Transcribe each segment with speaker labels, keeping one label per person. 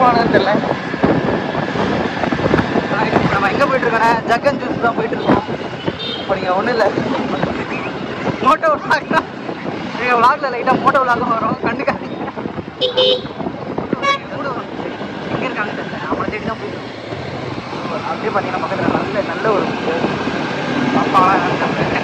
Speaker 1: போனான்னு தெரியல ஆனா, இப்ப நம்ம எங்கே போயிட்டு இருக்கோன்னா ஜக்கன் ஜூஸ் தான் போயிட்டு இருக்கோம் இப்போ நீங்கள் ஒன்றும் இல்லை மோட்டோ விளாக் தான் எங்கள் விளாக்ல லைட்டாக மோட்டோ விளாக வரும் கண்டுக்காதீங்க எங்கே இருக்காங்க தெரியல அவனை தேடி தான் போயிட்டு இருக்கோம். அப்படியே பார்த்தீங்கன்னா பக்கத்தில் நல்ல நல்ல ஒரு பாப்பாலாம் நினைச்சாங்க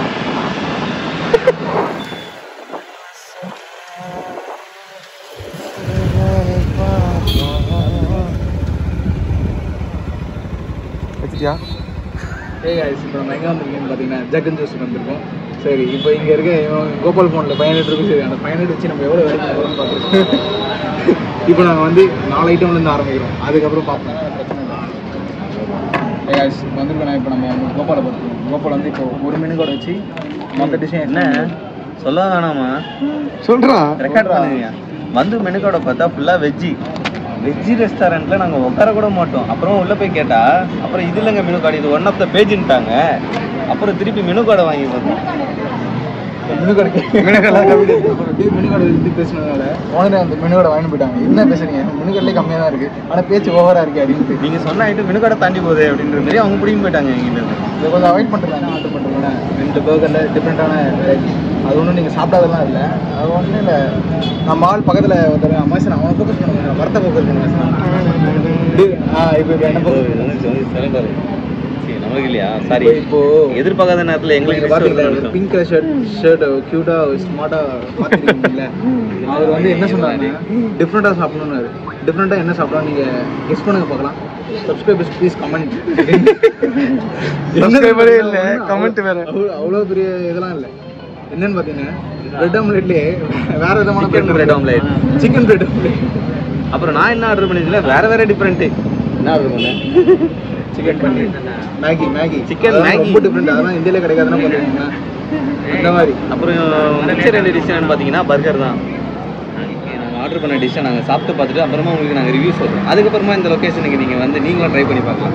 Speaker 2: வச்சிட்டியா
Speaker 3: ஏய் guys, இப்போ நம்ம எங்கே வந்திருக்கோம்னு பார்த்தீங்கன்னா ஜக்கன் ஜூஸ் வந்திருக்கோம் சரி இப்போ இங்கே இருக்க இவன் கோபால் ஃபோனில் பதினெட்டு இருக்கு சரி அந்த பதினெட்டு வச்சு நம்ம எவ்வளோ வேலைக்கு போகிறோம்னு பார்த்துருக்கோம் இப்போ நாங்கள் வந்து நாலு ஐட்டம்லேருந்து ஆரம்பிக்கிறோம் அதுக்கப்புறம் பார்ப்போம் பிரச்சனை இல்லை ஏய் guys, இப்போ வந்திருக்கோம் இப்போ நம்ம வந்து கோபாலை பார்த்துருக்கோம் கோபால் வந்து இப்போ ஒரு மினு கூட வச்சு மொத்த டிஷ்ஷும்
Speaker 4: என்ன சொல்ல வேணாமா
Speaker 2: சொல்றான்
Speaker 4: ரெக்கார்ட் பண்ணுங்க வந்து மெனுக்கோட பார்த்தா ஃபுல்லா வெஜ்ஜி வெஜ்ஜி ரெஸ்டாரண்ட்ல நாங்க உட்கார கூட மாட்டோம் அப்புறம் உள்ள போய் கேட்டா அப்புறம் இது இல்லைங்க மெனு கார்டு இது ஒன் ஆஃப் த பேஜ்ன்ட்டாங்க அப்புறம் திருப்பி மெனு கார்டை வாங்கி வந்தோம்
Speaker 3: மெனு கடை மெனு கடை மெனு கடை எடுத்து பேசினதால உடனே அந்த மெனு கடை வாங்கிட்டு போயிட்டாங்க என்ன பேசுறீங்க மெனு கடையிலே கம்மியாக தான் இருக்கு ஆனால் பேச்சு ஓவரா இருக்கு அப்படின்ட்டு
Speaker 4: நீங்க சொன்ன ஐட்டம் மெனு கார்டை தாண்டி போகுது அப்படின்ற மாதிரி அவங்க பிடிக்கும் போயிட்டாங்க எங்கிட்ட இருந்து
Speaker 3: இதை கொஞ்சம் அவாய்ட் பண்ணுறேன் ஆர்டர் பண்ணுறேன் ரெண்டு பர்கரில் டிஃப்ரெண்ட்டான வெரைட்டி அது ஒன்றும் நீங்கள் சாப்பிடாதெல்லாம் இல்லை அது ஒன்றும் இல்லை நம்ம ஆள் பக்கத்தில் ஒருத்தர் அம்மாசன் அவனை ஃபோக்கஸ் பண்ணுங்க வரத்த ஃபோக்கஸ் பண்ணுங்க ஆ இப்போ இப்போ என்ன focus
Speaker 4: நமக்கு இல்லையா சாரி
Speaker 3: இப்போ
Speaker 4: எதிர்பார்க்காத நேரத்துல எங்களுக்கு
Speaker 3: நீங்க
Speaker 4: list
Speaker 3: பாத்தீங்களா
Speaker 4: ஒன்று வந்துடும்.
Speaker 3: பிங்க் கலர் ஷர்ட் ஷர்ட் கியூட்டா ஸ்மார்ட்டா பாத்துருக்கீங்கல்ல அவர் வந்து என்ன சொன்னாங்க டிஃப்ரெண்டா சாப்பிடணும்னாரு டிஃப்ரெண்டா என்ன சாப்பிடலாம் நீங்க கெஸ் பண்ணுங்க பார்க்கலாம் சப்ஸ்கிரைபர்ஸ் ப்ளீஸ் கமெண்ட்
Speaker 2: Subscriber ஏ இல்ல, comment வேற.
Speaker 3: அவ்வளோ பெரிய இதெல்லாம் இல்லை என்னன்னு பார்த்தீங்கன்னா பிரெட் ஆம்லெட்லேயே வேற விதமான
Speaker 4: Chicken bread omelette.
Speaker 3: Chicken bread omelette
Speaker 4: அப்புறம் நான் என்ன ஆர்டர் பண்ணிருக்கல வேற வேற டிஃப்ரெண்ட் என்ன ஆர்டர் பண்ணேன்
Speaker 3: chicken paneer Maggi Maggi
Speaker 4: Chicken
Speaker 3: அதெல்லாம்
Speaker 4: Maggi.
Speaker 3: ரொம்ப டிஃப்ரெண்ட் அதெல்லாம் இந்தியாவில் கிடைக்காதுன்னா பண்ணுவீங்க இந்த மாதிரி
Speaker 4: அப்புறம் மிச்சர் ரெண்டு டிஷ் பார்த்தீங்கன்னா பர்கர் தான் நாங்கள் ஆர்டர் பண்ண டிஷ்ஷை நாங்கள் சாப்பிட்டு பார்த்துட்டு அப்புறமா உங்களுக்கு நாங்கள் ரிவ்யூ சொல்கிறோம் அதுக்கப்புறமா இந்த லொக்கேஷனுக்கு நீங்கள் வந்து நீங்களும் ட்ரை பண்ணி பார்க்கலாம்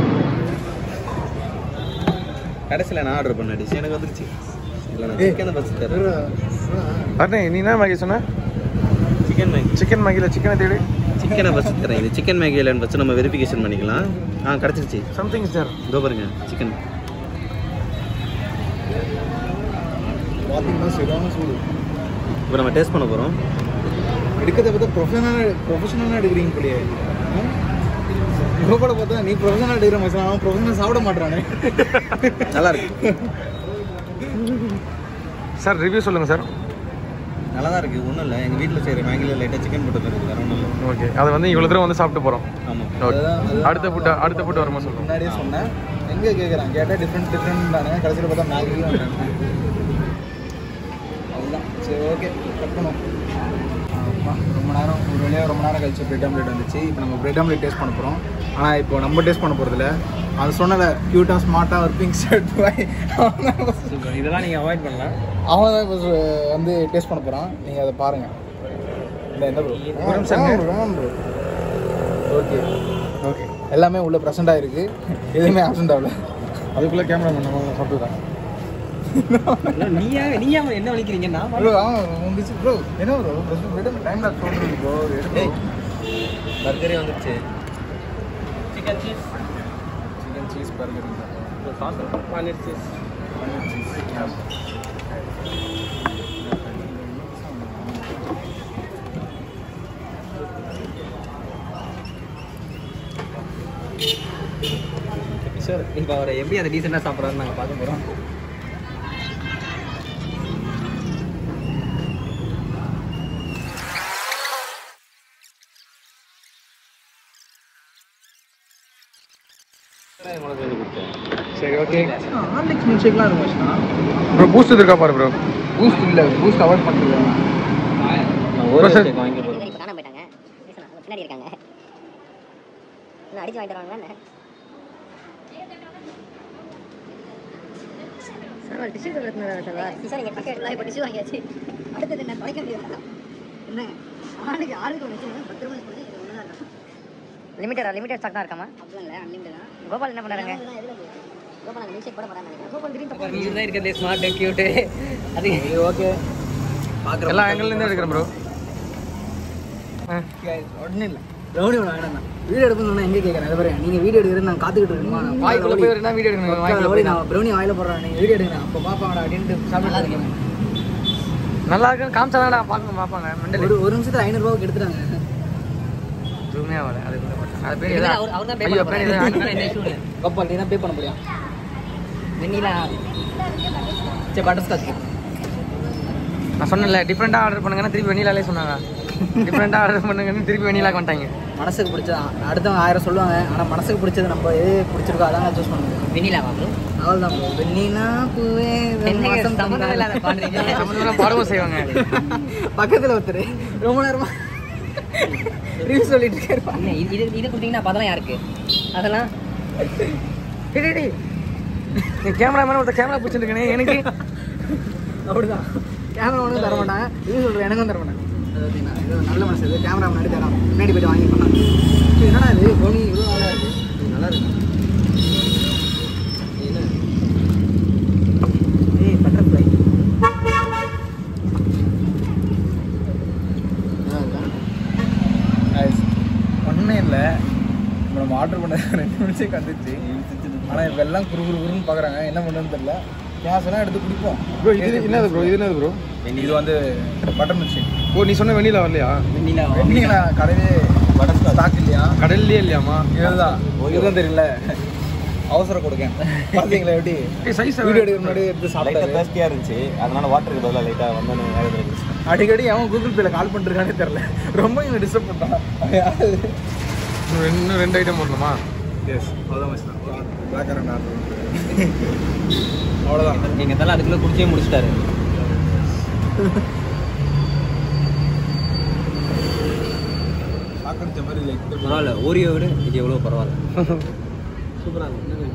Speaker 4: கடைசியில் நான் ஆர்டர் பண்ண டிஷ் எனக்கு வந்துருச்சு இல்லை நான் சிக்கனை பஸ் தரேன்
Speaker 2: அண்ணே நீ என்ன மேகி சொன்ன
Speaker 4: சிக்கன் மேகி
Speaker 2: சிக்கன் மேகியில் சிக்கனை தேடி
Speaker 4: சிக்கனை பஸ் தரேன் இது சிக்கன் மேகி இல்லைன்னு வச்சு நம்ம வெரிஃபிகேஷன் பண்ணிக்கலாம் ஆ கிடச்சிருச்சு
Speaker 2: சம்திங் இஸ் தேர்
Speaker 4: இதோ பாருங்க சிக்கன்
Speaker 3: பார்த்தீங்கன்னா சரியான சூடு
Speaker 4: இப்போ நம்ம டேஸ்ட் பண்ண போகிறோம்
Speaker 3: எடுக்கிறத பார்த்தா ப்ரொஃபஷனல் ப்ரொஃபஷனலாக எடுக்கிறீங்க போலியே ரோபோட பார்த்தா நீ ப்ரொஃபஷனல் எடுக்கிற மச்சான் அவன் ப்ரொஃபஷனல் சாப்பிட மாட்டானே
Speaker 4: நல்லா இருக்கு
Speaker 2: சார் ரிவ்யூ சொல்லுங்கள் சார்
Speaker 4: நல்லா தான் இருக்குது ஒன்றும் இல்லை எங்கள் வீட்டில் செய்கிற மேகியில் லைட்டாக சிக்கன் போட்டு இருக்குது வேற ஒன்றும் இல்லை
Speaker 2: ஓகே அதை வந்து இவ்வளோ தூரம் வந்து சாப்பிட்டு போகிறோம்
Speaker 4: ஆமாம்
Speaker 2: ஓகே
Speaker 3: அதுதான், அதுதான்.
Speaker 2: அடுத்த ஃபுட்டு அடுத்த ஃபுட்டு வரும்போது சொல்லுவோம்
Speaker 3: முன்னாடியே சொன்னேன் எங்கே கேட்குறான் கேட்டால் டிஃப்ரெண்ட் டிஃப்ரெண்ட் தானே கடைசியில் பார்த்தா மேகியும் அதுதான் சரி ஓகே கட் பண்ணுவோம் ஆமா, ரொம்ப நேரம் ஒரு வழியாக ரொம்ப நேரம் கழிச்சு பிரெட் ஆம்லெட் வந்துச்சு இப்போ நம்ம பிரெட் ஆம்லெட் டேஸ்ட் பண்ண போகிறோம் ஆனால் இப்போ நம்ம டேஸ்ட் பண்ண போகிறதில்ல அது சொன்னல க்யூட்டாக ஸ்மார்ட்டாக ஒரு பிங்க் ஷர்ட்
Speaker 1: இதெல்லாம் நீங்கள் அவாய்ட் பண்ணலாம்
Speaker 3: அவன் தான் இப்போ வந்து டேஸ்ட் பண்ண போகிறான் நீங்கள் அதை பாருங்கள் இந்த எந்த
Speaker 2: ஒரு நிமிஷம்
Speaker 3: ஓகே ஓகே எல்லாமே உள்ள ப்ரெசென்ட் ஆயிருக்கு எதுவுமே ஆப்சண்ட் ஆகல
Speaker 2: அதுக்குள்ளே கேமரா நம்ம சாப்பிட்டு தான்
Speaker 1: நீயா நீயா என்ன வலிக்கிறீங்க நான்
Speaker 3: ப்ரோ ஆமாம் வந்துச்சு ப்ரோ என்ன ப்ரோ ப்ரெசென்ட் டைம் லாக் சொல்லுங்க ப்ரோ
Speaker 4: ஏய். பர்கரே வந்துருச்சு
Speaker 1: chicken cheese
Speaker 3: chicken cheese burger
Speaker 1: paneer cheese sir இப்போ அவரை எப்படி அதை டீசெண்டாக சாப்பிட்றாருன்னு நாங்கள் பார்க்க போகிறோம்
Speaker 3: சரி ஓகே ஹார்லிக்ஸ் மில்க் ஷேக்லாம் இருந்துச்சுன்னா
Speaker 2: ப்ரோ பூஸ்ட் இருக்கா பாரு ப்ரோ
Speaker 3: பூஸ்ட் இல்லை பூஸ்ட் அவாய்ட் பண்ணுறது
Speaker 4: நான் ஒரு
Speaker 2: சார்.
Speaker 4: கேக் வாங்கி போகிறேன்
Speaker 5: இப்போ காணாம போயிட்டாங்க பேசலாம் அவங்க பின்னாடி இருக்காங்க இன்னும் அடிச்சு வாங்கிட்டு வருவாங்க sir tissue paper sir sir நீங்கள் டிஷ்யூ எடுக்கலாம் இப்போ டிஷ்யூ வாங்கியாச்சு அடுத்தது என்ன குறைக்க முடியாது என்ன ஆளுக்கு ஆளுக்கு ஒன்று வச்சு பத்து ரூபாய் சொல்லி இது ஒன்று தான் இருக்கும் லிமிட்டடா லிமிட்டட் ஸ்டாக் தான் இருக்காமா அப்படிலாம் இல்லை அன்லிமிட்டட் தான் கோபால் என்ன பண்ணாருங்க கோபால் அங்கே மில்க் ஷேக் போட போகிறாங்க நினைக்கிறேன் கோபால் திடீர்னு
Speaker 1: இவர் தான் இருக்கிறதே ஸ்மார்ட் க்யூட்டு அது
Speaker 3: ஓகே
Speaker 2: எல்லா ஆங்கிள்லேருந்து எடுக்கிறேன் ப்ரோ
Speaker 3: ஒன்றும் இல்லை ப்ரௌனி ஒன்று வேணாம் வீடியோ எடுக்கணும்னா எங்கே கேட்குறேன் அது பாருங்க நீங்கள் வீடியோ எடுக்கிறது நான் காத்துக்கிட்டு இருக்கணுமா
Speaker 1: வாய்க்குள்ள போய் இருந்தா வீடியோ எடுக்கணும் வாய்க்குள்ள போய்
Speaker 3: நான் ப்ரௌனி வாயில போடுறேன் நீங்கள் வீடியோ எடுங்க அப்போ பார்ப்பாங்கடா அப்படின்ட்டு சாப்பிட்டு இருக்கேன்
Speaker 1: நல்லா இருக்குன்னு காமிச்சாதான்டா பார்க்க பார்ப்பாங்க மெண்டல்
Speaker 3: ஒரு ஒரு நிமிஷத்துல ஐநூறுரூவாவுக்கு எடுத்துட்டாங்க
Speaker 1: எதுவுமே ஆகல அது அது பேர்
Speaker 5: இல்ல,
Speaker 1: எதா
Speaker 5: அவர்- அவர் தான் pay
Speaker 1: ஐயோ,
Speaker 5: பண்ண
Speaker 1: பேர்
Speaker 5: போறாரு.
Speaker 1: எதா?
Speaker 3: கப்பல் நீ தான் பே பண்ண முடியும்
Speaker 5: வெண்ணிலா
Speaker 3: சரி பட்டர்ஸ்காட்ச்
Speaker 1: நான் சொன்னேன்ல டிஃப்ரெண்டாக ஆர்டர் பண்ணுங்கன்னா திருப்பி வெண்ணிலாலே சொன்னாங்க டிஃப்ரெண்டாக ஆர்டர் பண்ணுங்கன்னு திருப்பி வெண்ணிலாக்கு வந்துட்டாங்க
Speaker 3: மனசுக்கு பிடிச்சது அடுத்தவங்க ஆயிரம் சொல்லுவாங்க ஆனால் மனசுக்கு பிடிச்சது நம்ம எது பிடிச்சிருக்கோ அதான் சூஸ் பண்ண முடியும்
Speaker 5: வெண்ணிலாவா ப்ரோ
Speaker 3: அவள் தான் bro. வெண்ணிலா பூவே
Speaker 5: என்னங்க
Speaker 3: வாசம்
Speaker 5: சம்மந்தம் இல்லாத
Speaker 3: தந்தாள்.
Speaker 5: பாடுறீங்க
Speaker 1: சம்மந்தம் பாடவும் செய்வாங்க
Speaker 3: பக்கத்துல ஒருத்தர் ரொம்ப நேரமா ரிவ்யூ சொல்லிட்டு இருக்காரு
Speaker 5: என்ன, இது இது இது கொடுத்தீங்கன்னா அப்போ அதெல்லாம் யாருக்கு அதெல்லாம்
Speaker 1: டேய், டேய், டேய். நீ கேமராமேன் ஒருத்தர் கேமரா பிடிச்சிருக்கனே எனக்கு
Speaker 3: அப்படிதான் கேமரா ஒன்றும் தர மாட்டாங்க ரிவ்யூ சொல்கிறேன் எனக்கும் தர மாட்டாங்க அது பார்த்தீங்கன்னா இது நல்ல மனசு இது கேமரா முன்னாடி தரோம் முன்னாடி போயிட்டு வாங்கி பண்ணாங்க என்னடா இது தோனி இவ்வளோ நல்லா இருக்கு இது நல்லா இருக்கு இது என்ன? ஏய் பட்டர்ஃப்ளை ஒன்றும் இல்லை இப்போ நம்ம ஆர்டர் பண்ண ரெண்டு நிமிஷம் கண்டுச்சு ஆனால் இப்போ எல்லாம் குறு குறு குருன்னு பார்க்குறாங்க என்ன பண்ணுன்னு தெரியல கேஸ் எல்லாம் எடுத்து குடிப்போம்
Speaker 2: ப்ரோ இது என்னது ப்ரோ இது என்னது ப்ரோ
Speaker 3: இது வந்து பட்டர் மிஷின்
Speaker 2: ஓ நீ சொன்ன வெண்ணிலா வரலையா
Speaker 3: வெண்ணிலா கடையிலே பட்டர் ஸ்டாக் இல்லையா
Speaker 2: கடல்லே இல்லையாமா
Speaker 3: இதுதான் இதுதான் தெரியல அவசரம் கொடுக்கேன் பார்த்தீங்களா எப்படி
Speaker 2: சைஸ்
Speaker 3: வீடியோ எடுக்கிற முன்னாடி எடுத்து
Speaker 4: லைட்டாக
Speaker 3: சாப்பிட்டாரு
Speaker 4: பேஸ்டியாக இருந்துச்சு அதனால வாட்டருக்கு பதிலாக லைட்டாக வந்தோன்னு வேகத்தில் இருந்துச்சு
Speaker 3: அடிக்கடி அவன் கூகுள் பேல கால் பண்ணிருக்கானே தெரியல ரொம்ப இவன் டிஸ்டர்ப் பண்ணுறான்
Speaker 2: இன்னும் ரெண்டு ஐட்டம் வரணுமா
Speaker 3: எஸ் அவ்வளோதான் மச்சான் பிளாக் கரண்ட் ஆர்டர் அவ்வளோதான்
Speaker 4: நீங்கள் இருந்தாலும் அதுக்குள்ளே குடிச்சே முடிச்சிட்டாரு
Speaker 3: சாக்கடிச்ச மாதிரி லைக்
Speaker 4: பரவாயில்ல ஓரியோ விட இது எவ்வளோ பரவாயில்ல
Speaker 3: சூப்பராக இருக்கு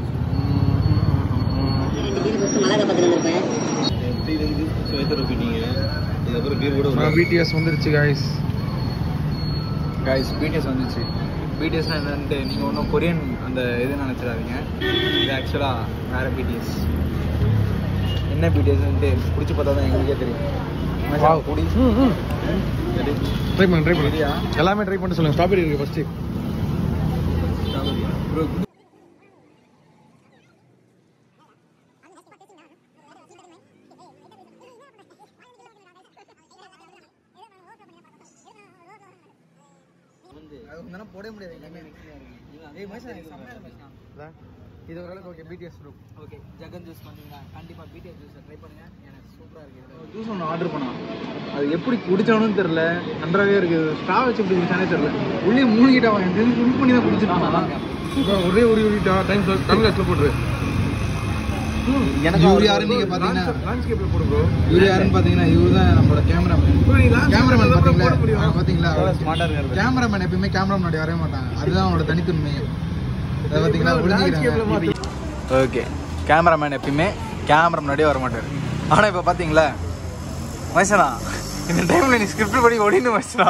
Speaker 5: மலரை பார்த்துட்டு வந்திருப்பேன்
Speaker 4: எப்படி இருந்து சுவைத்து ருப்பிட்டீங்க இதுக்கப்புறம் பீர் கூட
Speaker 2: பிடிஎஸ் வந்துருச்சு காய்ஸ்
Speaker 3: கைஸ் பிடிஎஸ் வந்துச்சு பிடிஎஸ்னா என்னன்ட்டு நீங்கள் ஒன்றும் கொரியன் அந்த இது நினச்சிடாதீங்க இது ஆக்சுவலாக வேறு பிடிஎஸ் என்ன பிடிஎஸ்ன்ட்டு பிடிச்சி பார்த்தா தான் எங்களுக்கே தெரியும்
Speaker 2: Wow.
Speaker 3: குடி
Speaker 2: ட்ரை பண்ணு ட்ரை பண்ணு
Speaker 3: சரியா?
Speaker 2: எல்லாமே ட்ரை பண்ணி சொல்லுங்க ஸ்ட்ராபெரி இருக்கு ஃபர்ஸ்ட்
Speaker 3: அது வந்து போட முடியாது எல்லாமே ஏய் மனுஷன் செம்மையா இருக்கு மனுஷன்.
Speaker 2: இது ஓரளவுக்கு okay BTS bro
Speaker 3: okay Jagan juice பண்ணீங்களா கண்டிப்பாக பிடிஎஸ் ஜூஸ் ட்ரை பண்ணுங்க எனக்கு சூப்பராக இருக்குது ஜூஸ் ஒன்று ஆர்டர் பண்ணோம் அது எப்படி குடிச்சானும் தெரில நன்றாகவே இருக்குது ஸ்ட்ரா வச்சு எப்படி குடிச்சானே தெரில உள்ளே மூழ்கிட்டு அவன் ஃபில் பண்ணி தான் குடிச்சிருக்கான்
Speaker 2: ஒரே ஒரு யூனிட்டா டைம் தமிழ் ஆக்சுவல் போட்டுரு
Speaker 3: எனக்கு இவர் யாருன்னு நீங்கள் பார்த்தீங்கன்னா
Speaker 2: லேண்ட்ஸ்கேப்ல போடு ப்ரோ
Speaker 3: இவர் யாருன்னு பார்த்தீங்கன்னா இவர் தான் நம்மளோட கேமராமேன் கேமராமேன் பார்த்தீங்களா ஆ, பார்த்தீங்களா
Speaker 4: ஸ்மார்ட்டாக இருக்காரு
Speaker 3: கேமராமேன் எப்பயுமே கேமரா முன்னாடி வரவே மாட்டாங்க அதுதான் அவனோட தனித்தன்மையும் அதை பார்த்தீங்களா புரிஞ்சுக்கிறாங்க ஓகே கேமராமேன் எப்பயுமே கேமரா முன்னாடியே வர மாட்டார் ஆனால் இப்போ பார்த்தீங்களா மனுஷனா இந்த டைமில் நீ ஸ்கிரிப்ட் படி ஓடினு மனுஷனா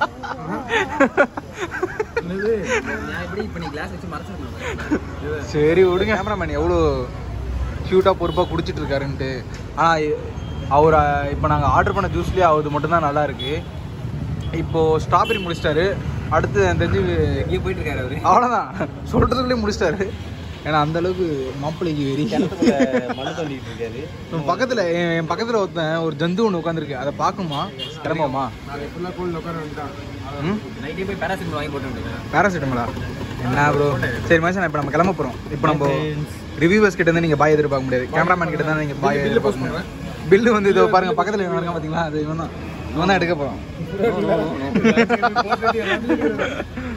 Speaker 5: எப்படி இப்போ நீ கிளாஸ் வச்சு மறைச்சிருக்கணும்
Speaker 3: சரி விடுங்க கேமராமேன் எவ்வளோ க்யூட்டாக பொறுப்பாக குடிச்சிட்டு இருக்காருன்ட்டு ஆனால் அவர் இப்போ நாங்கள் ஆர்டர் பண்ண ஜூஸ்லேயே அவரது மட்டும்தான் நல்லா இருக்கு இப்போது ஸ்ட்ராபெரி முடிச்சிட்டாரு அடுத்து எனக்கு தெரிஞ்சு
Speaker 4: இங்கே போயிட்டு இருக்காரு அவரு
Speaker 3: அவ்வளோதான் சொல்கிறதுக்குள்ளே முடிச்சிட்டாரு ஏன்னா அந்த அளவுக்கு மாப்பிள்ளைக்கு வெறி
Speaker 4: கிணத்துக்குள்ள மண்ணு தோண்டிட்டு இருக்காரு
Speaker 3: என் பக்கத்தில் என் என் பக்கத்தில் ஒருத்தன் ஒரு ஜந்து ஒன்று உட்காந்துருக்கு அதை பார்க்குமா கிளம்புமா
Speaker 2: ஃபுல்லாக கோல்டு உட்கார வேண்டாம்
Speaker 3: ம்
Speaker 4: நைட்டே போய் பேராசிட்டமல் வாங்கி போட்டு வேண்டியது
Speaker 3: பேராசிட்டமலா என்ன ப்ரோ சரி மனுஷன் இப்போ நம்ம கிளம்ப போகிறோம் இப்போ நம்ம ரிவ்யூவர்ஸ் கிட்ட இருந்து நீங்கள் பாய் எதிர்பார்க்க முடியாது கேமராமேன் கிட்ட தான் நீங்கள் பாய் எதிர்பார்க்க முடியும் பில்லு வந்து இதோ பாருங்க பக்கத்தில் இவன் இருக்கான் பார்த்தீங்களா அது இவன் தான் இவன் தான் எடுக்க போகிறோம்